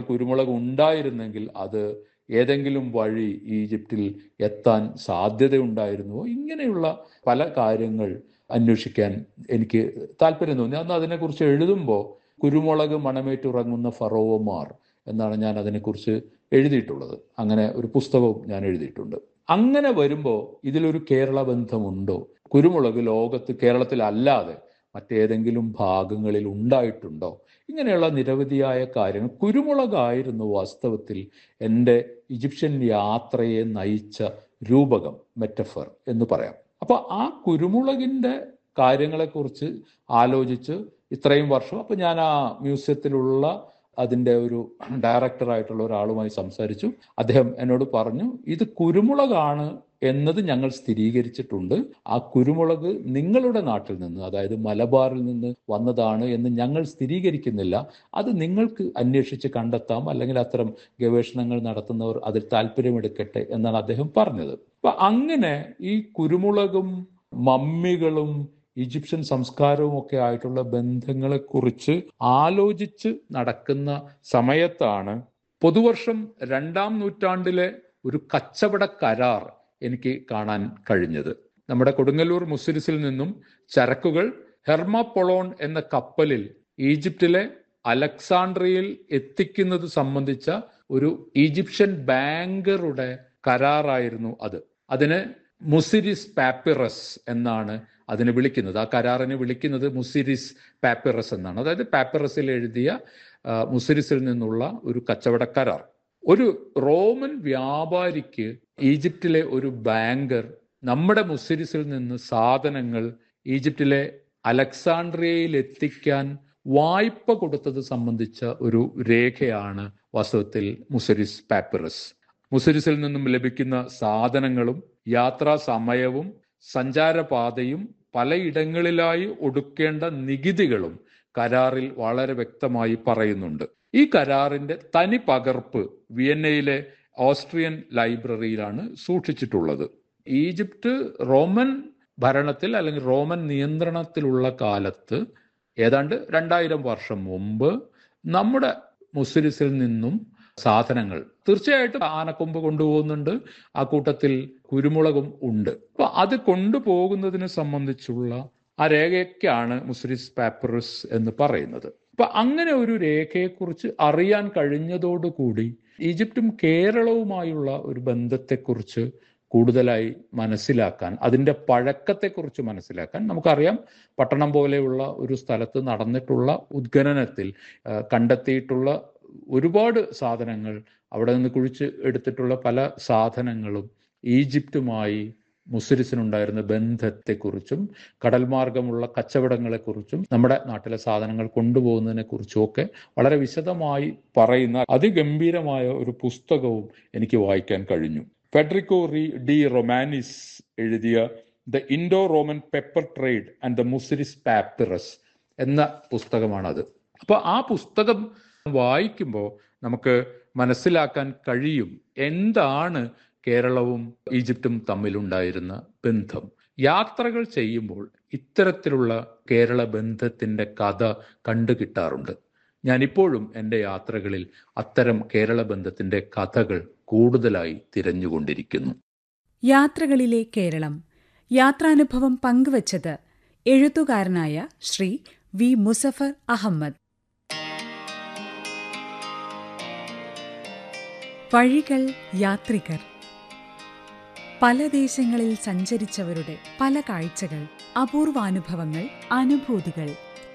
കുരുമുളക് ഉണ്ടായിരുന്നെങ്കിൽ അത് ഏതെങ്കിലും വഴി ഈജിപ്തിൽ എത്താൻ സാധ്യതയുണ്ടായിരുന്നുവോ ഇങ്ങനെയുള്ള പല കാര്യങ്ങൾ അന്വേഷിക്കാൻ എനിക്ക് താല്പര്യം തോന്നി അന്ന് അതിനെക്കുറിച്ച് എഴുതുമ്പോൾ കുരുമുളക് മണമേറ്റുറങ്ങുന്ന ഫറോവമാർ എന്നാണ് ഞാൻ അതിനെക്കുറിച്ച് എഴുതിയിട്ടുള്ളത് അങ്ങനെ ഒരു പുസ്തകവും ഞാൻ എഴുതിയിട്ടുണ്ട് അങ്ങനെ വരുമ്പോൾ ഇതിലൊരു കേരള ബന്ധമുണ്ടോ കുരുമുളക് ലോകത്ത് കേരളത്തിലല്ലാതെ മറ്റേതെങ്കിലും ഭാഗങ്ങളിൽ ഉണ്ടായിട്ടുണ്ടോ ഇങ്ങനെയുള്ള നിരവധിയായ കാര്യങ്ങൾ കുരുമുളകായിരുന്നു വാസ്തവത്തിൽ എൻ്റെ ഈജിപ്ഷ്യൻ യാത്രയെ നയിച്ച രൂപകം മെറ്റഫർ എന്ന് പറയാം അപ്പൊ ആ കുരുമുളകിൻ്റെ കാര്യങ്ങളെക്കുറിച്ച് ആലോചിച്ച് ഇത്രയും വർഷം അപ്പൊ ഞാൻ ആ മ്യൂസിയത്തിലുള്ള അതിൻ്റെ ഒരു ഡയറക്ടറായിട്ടുള്ള ഒരാളുമായി സംസാരിച്ചു അദ്ദേഹം എന്നോട് പറഞ്ഞു ഇത് കുരുമുളകാണ് എന്നത് ഞങ്ങൾ സ്ഥിരീകരിച്ചിട്ടുണ്ട് ആ കുരുമുളക് നിങ്ങളുടെ നാട്ടിൽ നിന്ന് അതായത് മലബാറിൽ നിന്ന് വന്നതാണ് എന്ന് ഞങ്ങൾ സ്ഥിരീകരിക്കുന്നില്ല അത് നിങ്ങൾക്ക് അന്വേഷിച്ച് കണ്ടെത്താം അല്ലെങ്കിൽ അത്തരം ഗവേഷണങ്ങൾ നടത്തുന്നവർ അതിൽ താല്പര്യമെടുക്കട്ടെ എന്നാണ് അദ്ദേഹം പറഞ്ഞത് അപ്പൊ അങ്ങനെ ഈ കുരുമുളകും മമ്മികളും ഈജിപ്ഷ്യൻ സംസ്കാരവും ഒക്കെ ആയിട്ടുള്ള ബന്ധങ്ങളെക്കുറിച്ച് ആലോചിച്ച് നടക്കുന്ന സമയത്താണ് പൊതുവർഷം രണ്ടാം നൂറ്റാണ്ടിലെ ഒരു കച്ചവട കരാർ എനിക്ക് കാണാൻ കഴിഞ്ഞത് നമ്മുടെ കൊടുങ്ങല്ലൂർ മുസിരിസിൽ നിന്നും ചരക്കുകൾ ഹെർമപ്പൊളോൺ എന്ന കപ്പലിൽ ഈജിപ്തിലെ അലക്സാണ്ട്രിയയിൽ എത്തിക്കുന്നത് സംബന്ധിച്ച ഒരു ഈജിപ്ഷ്യൻ ബാങ്കറുടെ കരാറായിരുന്നു അത് അതിന് മുസിരിസ് പാപ്പിറസ് എന്നാണ് അതിനെ വിളിക്കുന്നത് ആ കരാറിനെ വിളിക്കുന്നത് മുസിരിസ് പാപ്പിറസ് എന്നാണ് അതായത് പാപ്പിറസിൽ എഴുതിയ മുസിരിസിൽ നിന്നുള്ള ഒരു കച്ചവട കരാർ ഒരു റോമൻ വ്യാപാരിക്ക് ഈജിപ്തിലെ ഒരു ബാങ്കർ നമ്മുടെ മുസിരിസിൽ നിന്ന് സാധനങ്ങൾ ഈജിപ്തിലെ അലക്സാണ്ട്രിയയിൽ എത്തിക്കാൻ വായ്പ കൊടുത്തത് സംബന്ധിച്ച ഒരു രേഖയാണ് വാസ്തവത്തിൽ മുസരിസ് പാപ്പിറസ് മുസരിസിൽ നിന്നും ലഭിക്കുന്ന സാധനങ്ങളും യാത്രാ സമയവും സഞ്ചാരപാതയും പലയിടങ്ങളിലായി ഒടുക്കേണ്ട നികുതികളും കരാറിൽ വളരെ വ്യക്തമായി പറയുന്നുണ്ട് ഈ കരാറിന്റെ തനി പകർപ്പ് വിയന്നയിലെ ഓസ്ട്രിയൻ ലൈബ്രറിയിലാണ് സൂക്ഷിച്ചിട്ടുള്ളത് ഈജിപ്ത് റോമൻ ഭരണത്തിൽ അല്ലെങ്കിൽ റോമൻ നിയന്ത്രണത്തിലുള്ള കാലത്ത് ഏതാണ്ട് രണ്ടായിരം വർഷം മുമ്പ് നമ്മുടെ മുസ്ലിസിൽ നിന്നും സാധനങ്ങൾ തീർച്ചയായിട്ടും ആനക്കൊമ്പ് കൊണ്ടുപോകുന്നുണ്ട് ആ കൂട്ടത്തിൽ കുരുമുളകും ഉണ്ട് അപ്പൊ അത് കൊണ്ടുപോകുന്നതിനെ സംബന്ധിച്ചുള്ള ആ രേഖയ്ക്കാണ് മുസ്ലിസ് പാപ്പറസ് എന്ന് പറയുന്നത് അപ്പൊ അങ്ങനെ ഒരു രേഖയെക്കുറിച്ച് അറിയാൻ കഴിഞ്ഞതോടുകൂടി ഈജിപ്തും കേരളവുമായുള്ള ഒരു ബന്ധത്തെക്കുറിച്ച് കൂടുതലായി മനസ്സിലാക്കാൻ അതിൻ്റെ പഴക്കത്തെക്കുറിച്ച് മനസ്സിലാക്കാൻ നമുക്കറിയാം പട്ടണം പോലെയുള്ള ഒരു സ്ഥലത്ത് നടന്നിട്ടുള്ള ഉദ്ഖനനത്തിൽ കണ്ടെത്തിയിട്ടുള്ള ഒരുപാട് സാധനങ്ങൾ അവിടെ നിന്ന് കുഴിച്ച് എടുത്തിട്ടുള്ള പല സാധനങ്ങളും ഈജിപ്തുമായി മുസ്ലിസിനുണ്ടായിരുന്ന ബന്ധത്തെക്കുറിച്ചും കടൽ മാർഗമുള്ള കച്ചവടങ്ങളെക്കുറിച്ചും നമ്മുടെ നാട്ടിലെ സാധനങ്ങൾ കൊണ്ടുപോകുന്നതിനെ കുറിച്ചും ഒക്കെ വളരെ വിശദമായി പറയുന്ന അതിഗംഭീരമായ ഒരു പുസ്തകവും എനിക്ക് വായിക്കാൻ കഴിഞ്ഞു ഫെഡറിക്കോ റി ഡി റൊമാനിസ് എഴുതിയ the Indo Roman pepper trade and the Muziris papyrus എന്ന പുസ്തകമാണത് അപ്പോൾ ആ പുസ്തകം വായിക്കുമ്പോൾ നമുക്ക് മനസ്സിലാക്കാൻ കഴിയും എന്താണ് കേരളവും ഈജിപ്തും തമ്മിലുണ്ടായിരുന്ന ബന്ധം യാത്രകൾ ചെയ്യുമ്പോൾ ഇത്തരത്തിലുള്ള കേരള ബന്ധത്തിന്റെ കഥ കണ്ടു കിട്ടാറുണ്ട് ഞാനിപ്പോഴും എൻ്റെ യാത്രകളിൽ അത്തരം കേരള ബന്ധത്തിന്റെ കഥകൾ കൂടുതലായി തിരഞ്ഞുകൊണ്ടിരിക്കുന്നു യാത്രകളിലെ കേരളം യാത്രാനുഭവം പങ്കുവച്ചത് എഴുത്തുകാരനായ ശ്രീ വി മുസഫർ അഹമ്മദ് വഴികൾ യാത്രികർ പല ദേശങ്ങളിൽ സഞ്ചരിച്ചവരുടെ പല കാഴ്ചകൾ അപൂർവാനുഭവങ്ങൾ അനുഭൂതികൾ